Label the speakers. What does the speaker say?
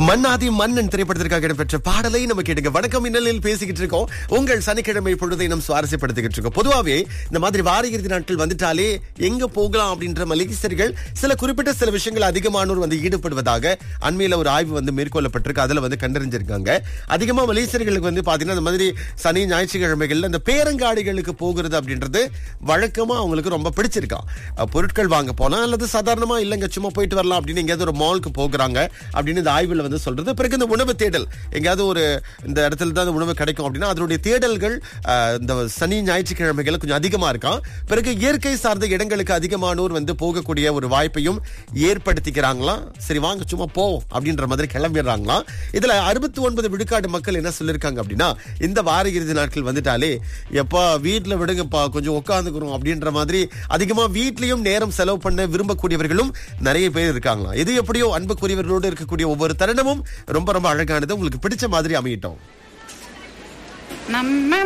Speaker 1: மன்னாதி மன்னன் திரைப்படத்திற்காக இடம்பெற்ற பாடலை நம்ம கேட்டுங்க வணக்கம் இன்னலில் பேசிக்கிட்டு இருக்கோம் உங்கள் சனிக்கிழமை பொழுதை நம்ம சுவாரஸ்யப்படுத்திக்கிட்டு இருக்கோம் பொதுவாவே இந்த மாதிரி வார இறுதி நாட்கள் வந்துட்டாலே எங்க போகலாம் அப்படின்ற மலிகசர்கள் சில குறிப்பிட்ட சில விஷயங்கள் அதிகமானோர் வந்து ஈடுபடுவதாக அண்மையில ஒரு ஆய்வு வந்து மேற்கொள்ளப்பட்டிருக்கு அதுல வந்து கண்டறிஞ்சிருக்காங்க அதிகமா மலேசியர்களுக்கு வந்து பாத்தீங்கன்னா இந்த மாதிரி சனி ஞாயிற்றுக்கிழமைகள்ல இந்த பேரங்காடிகளுக்கு போகிறது அப்படின்றது வழக்கமா அவங்களுக்கு ரொம்ப பிடிச்சிருக்கா அஹ் பொருட்கள் வாங்க போலாம் அல்லது சாதாரணமா இல்லைங்க சும்மா போயிட்டு வரலாம் அப்படின்னு எங்கேயாவது ஒரு மாலுக்கு போகிறாங்க அப்படின்னு இந்த ஆய்வுல வந்து சொல்றது பிறகு இந்த உணவு தேடல் எங்கேயாவது ஒரு இந்த இடத்துல தான் இந்த உணவு கிடைக்கும் அப்படின்னா அதனுடைய தேடல்கள் அஹ், இந்த சனி ஞாயிற்றுக்கிழமைகள் கொஞ்சம் அதிகமா இருக்காம் பிறகு இயற்கை சார்ந்த இடங்களுக்கு அதிகமானோர் வந்து போகக்கூடிய ஒரு வாய்ப்பையும் ஏற்படுத்திக்கிறாங்களாம் சரி வாங்க சும்மா போ அப்படின்ற மாதிரி கிளம்பிடுறாங்களாம் இதுல அறுபத்தி ஒன்பது விழுக்காடு மக்கள் என்ன சொல்லியிருக்காங்க அப்படின்னா இந்த வார இறுதி நாட்கள் வந்துட்டாலே எப்பா வீட்டுல விடுங்கப்பா கொஞ்சம் உட்காந்துக்கிறோம் அப்படின்ற மாதிரி அதிகமா வீட்லயும் நேரம் செலவு பண்ண விரும்பக்கூடியவர்களும் நிறைய பேர் இருக்காங்களாம் எது எப்படியோ அன்புக்குரியவர்களோடு இருக்கக்கூடிய ஒவ்வொரு தருணமும் ரொம்ப ரொம்ப அழகானது உங்களுக்கு பிடிச்ச மாதிரி அமையட்டும்
Speaker 2: நம்ம